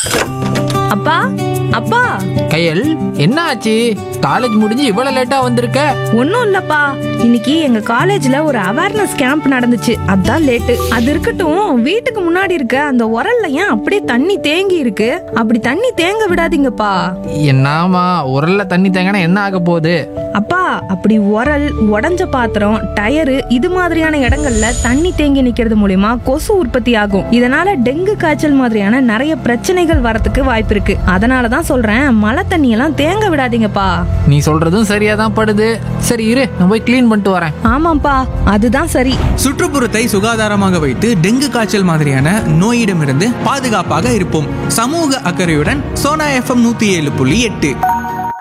அப்பா அப்பா கையல் என்ன ஆச்சு காலேஜ் முடிஞ்சு இவ்வளவு லேட்டா வந்திருக்க ஒன்றும் இல்லப்பா இன்னைக்கு எங்க காலேஜ்ல ஒரு அவேர்னஸ் கேம்ப் நடந்துச்சு அதான் லேட்டு அது இருக்கட்டும் வீட்டுக்கு முன்னாடி இருக்க அந்த உரல்ல ஏன் அப்படியே தண்ணி தேங்கி இருக்கு அப்படி தண்ணி தேங்க விடாதீங்கப்பா என்னாமா உரல்ல தண்ணி தேங்கினா என்ன ஆக போகுது அப்பா அப்படி உரல் உடஞ்ச பாத்திரம் டயரு இது மாதிரியான இடங்கள்ல தண்ணி தேங்கி நிக்கிறது மூலியமா கொசு உற்பத்தி ஆகும் இதனால டெங்கு காய்ச்சல் மாதிரியான நிறைய பிரச்சனைகள் வரதுக்கு வாய்ப்பு இருக்கு அதனால தான் சொல்றேன் மழை தண்ணி எல்லாம் தேங்க விடாதீங்கப்பா நீ சொல்றதும் சரியா தான் படுது சரி இரு நான் போய் க்ளீன் பண்ணிட்டு வரேன் ஆமாப்பா அதுதான் சரி சுற்றுப்புறத்தை சுகாதாரமாக வைத்து டெங்கு காய்ச்சல் மாதிரியான நோயிடமிருந்து பாதுகாப்பாக இருப்போம் சமூக அக்கறையுடன் சோனா எஃப்எம் நூத்தி ஏழு புள்ளி எட்டு